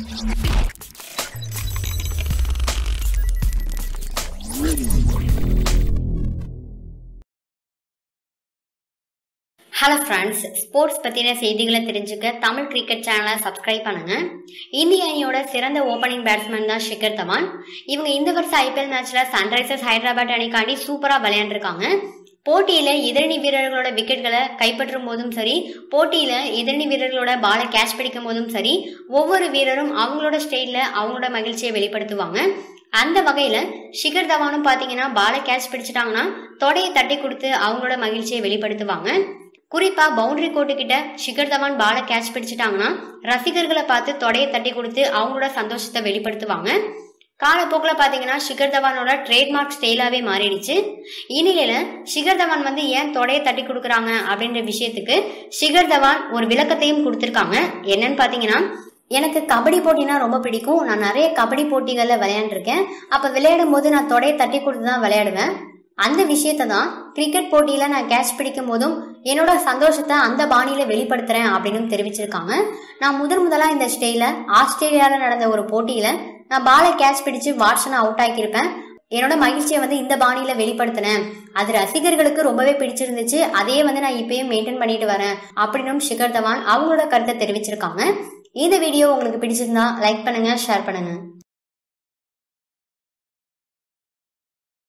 hello friends sports பற்றின செய்திகளை தெரிஞ்சுக்க தமிழ் கிரிக்கெட் சேனலை சப்ஸ்கிரைப் பண்ணுங்க இந்திய அணியோட சிறந்த ஓப்பனிங் பேட்ஸ்மேன் தான் ஷிகர் தவான் இவங்க இந்த வருஷம் ஐபிஎல் மேட்ச்ல சன்ரைசர்ஸ் ஹைதராபாத் அணிக்காண்டி சூப்பராக விளையாண்டுருக்காங்க போட்டியில எதிரணி வீரர்களோட விக்கெட்களை கைப்பற்றும் போதும் சரி போட்டியில எதிரணி வீரர்களோட பாலை கேட்ச் பிடிக்கும் போதும் சரி ஒவ்வொரு வீரரும் அவங்களோட ஸ்டைல்ல அவங்களோட மகிழ்ச்சியை வெளிப்படுத்துவாங்க அந்த வகையில ஷிகர் தவானும் பாத்தீங்கன்னா பாலை கேட்ச் பிடிச்சிட்டாங்கன்னா தொடையை தட்டி கொடுத்து அவங்களோட மகிழ்ச்சியை வெளிப்படுத்துவாங்க குறிப்பா பவுண்டரி கோட்டு கிட்ட ஷிகர் தவான் பாலை கேட்ச் பிடிச்சிட்டாங்கன்னா ரசிகர்களை பார்த்து தொடையை தட்டி கொடுத்து அவங்களோட சந்தோஷத்தை வெளிப்படுத்துவாங்க காலப்போக்கில் பார்த்தீங்கன்னா ஷிகர் தவானோட ட்ரேட்மார்க் ஸ்டைலாகவே மாறிடுச்சு இந்நிலையில ஷிகர் தவான் வந்து ஏன் தொடையை தட்டி கொடுக்குறாங்க அப்படின்ற விஷயத்துக்கு ஷிகர் தவான் ஒரு விளக்கத்தையும் கொடுத்துருக்காங்க என்னன்னு பார்த்தீங்கன்னா எனக்கு கபடி போட்டினா ரொம்ப பிடிக்கும் நான் நிறைய கபடி போட்டிகளில் விளையாண்டுருக்கேன் அப்போ விளையாடும் போது நான் தொடையை தட்டி கொடுத்து தான் விளையாடுவேன் அந்த விஷயத்தை தான் கிரிக்கெட் போட்டியில் நான் கேட்ச் பிடிக்கும் போதும் என்னோட சந்தோஷத்தை அந்த பாணியில் வெளிப்படுத்துகிறேன் அப்படின்னு தெரிவிச்சிருக்காங்க நான் முதன் முதலாக இந்த ஸ்டேயில் ஆஸ்திரேலியாவில் நடந்த ஒரு போட்டியில் நான் பாலை கேட்ச் பிடிச்சு வாட்ஸனை அவுட் ஆக்கியிருப்பேன் என்னோட மகிழ்ச்சியை வந்து இந்த பாணியில் வெளிப்படுத்தினேன் அது ரசிகர்களுக்கு ரொம்பவே பிடிச்சிருந்துச்சு அதே வந்து நான் இப்பயும் மெயின்டைன் பண்ணிட்டு வரேன் அப்படின்னும் ஷிகர் தவான் அவங்களோட கருத்தை தெரிவிச்சிருக்காங்க இந்த வீடியோ உங்களுக்கு பிடிச்சிருந்தா லைக் பண்ணுங்க ஷேர் பண்ணுங்க